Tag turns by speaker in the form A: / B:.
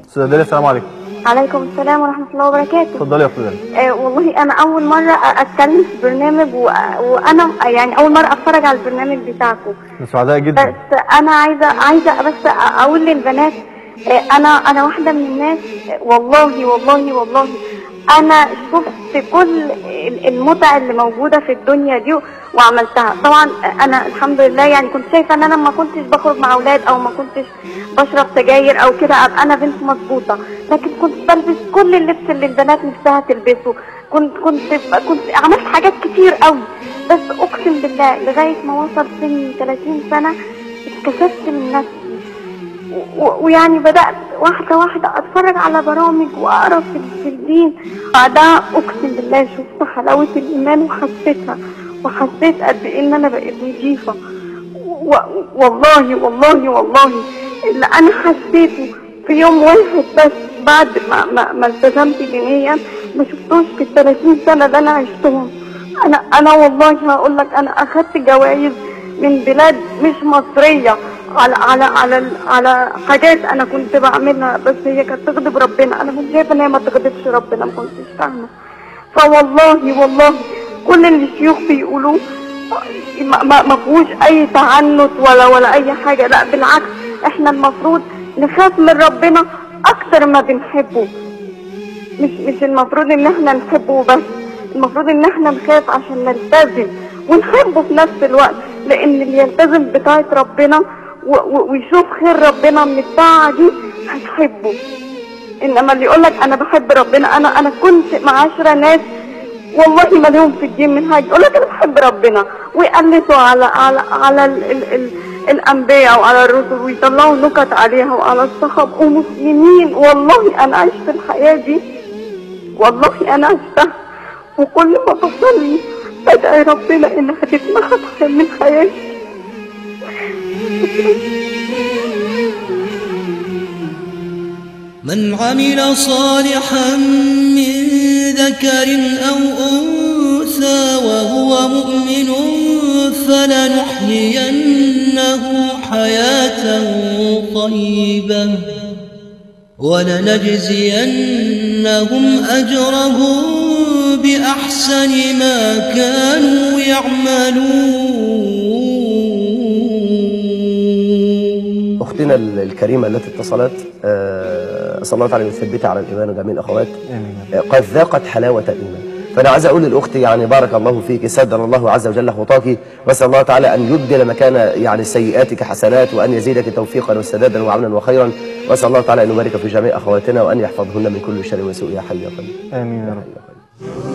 A: استاذه داليا السلام عليكم
B: عليكم السلام ورحمة الله وبركاته
A: اتفضلي يا استاذه داليا
B: آه والله أنا أول مرة أتكلم في برنامج و... وأنا يعني أول مرة أتفرج على البرنامج بتاعكم
A: سعداء جدا
B: بس أنا عايزة عايزة بس أقول للبنات آه أنا أنا واحدة من الناس آه، والله والله والله أنا شفت كل ال- المتع اللي موجودة في الدنيا دي وعملتها طبعا أنا الحمد لله يعني كنت شايفة إن أنا ما كنتش بخرج مع أولاد أو ما كنتش بشرب سجاير أو كده أبقى أنا بنت مظبوطة لكن كنت بلبس كل اللبس اللي البنات نفسها تلبسه كنت كنت كنت عملت حاجات كتير قوي بس اقسم بالله لغايه ما وصل سن 30 سنه اتكسفت من نفسي و- و- ويعني بدات واحده واحده اتفرج على برامج واقرا في في الدين بعدها اقسم بالله شفت حلاوه الايمان وحسيتها وحسيت قد ايه ان انا بقيت نضيفه و- والله والله والله اللي انا حسيته في يوم واحد بس بعد ما ما, ما التزمت دينيا ما شفتوش في ال 30 سنه اللي انا عشتهم انا انا والله هقول لك انا اخدت جوائز من بلاد مش مصريه على على على على حاجات انا كنت بعملها بس هي كانت تغضب ربنا انا كنت شايفه ان هي ما تغضبش ربنا ما كنتش فاهمه فوالله والله كل اللي الشيوخ بيقولوه ما, ما, ما فيهوش اي تعنت ولا ولا اي حاجه لا بالعكس احنا المفروض نخاف من ربنا اكتر ما بنحبه مش مش المفروض ان احنا نحبه بس المفروض ان احنا نخاف عشان نلتزم ونحبه في نفس الوقت لان اللي يلتزم بطاعة ربنا و- و- ويشوف خير ربنا من الطاعة دي هيحبه انما اللي يقولك انا بحب ربنا انا انا كنت مع عشرة ناس والله ما لهم في الدين من حاجه يقول لك انا بحب ربنا ويقلسوا على على على ال ال ال الانبياء وعلى الرسل ويطلعوا نكت عليها وعلى الصحابه ومسلمين والله انا عشت الحياه دي والله انا عشتها وكل ما بصلي بدعي ربنا انها تتمحى من حياتي
C: من عمل صالحا من ذكر أو أنثى وهو مؤمن فلنحيينه حياة طيبة ولنجزينهم أجرهم بأحسن ما كانوا يعملون
D: اختنا ال- الكريمه التي اتصلت آه، اسال الله تعالى ان يثبتها على الايمان وجميع الاخوات
A: امين
D: آه، قد ذاقت حلاوه الايمان فانا عايز اقول للاخت يعني بارك الله فيك سدر الله عز وجل خطاك واسال الله تعالى ان يبدل مكان يعني سيئاتك حسنات وان يزيدك توفيقا وسدادا وعونا وخيرا واسال الله تعالى ان يبارك في جميع اخواتنا وان يحفظهن من كل شر وسوء يا حي يا قيوم
A: امين يا رب
D: يا حي يا قيوم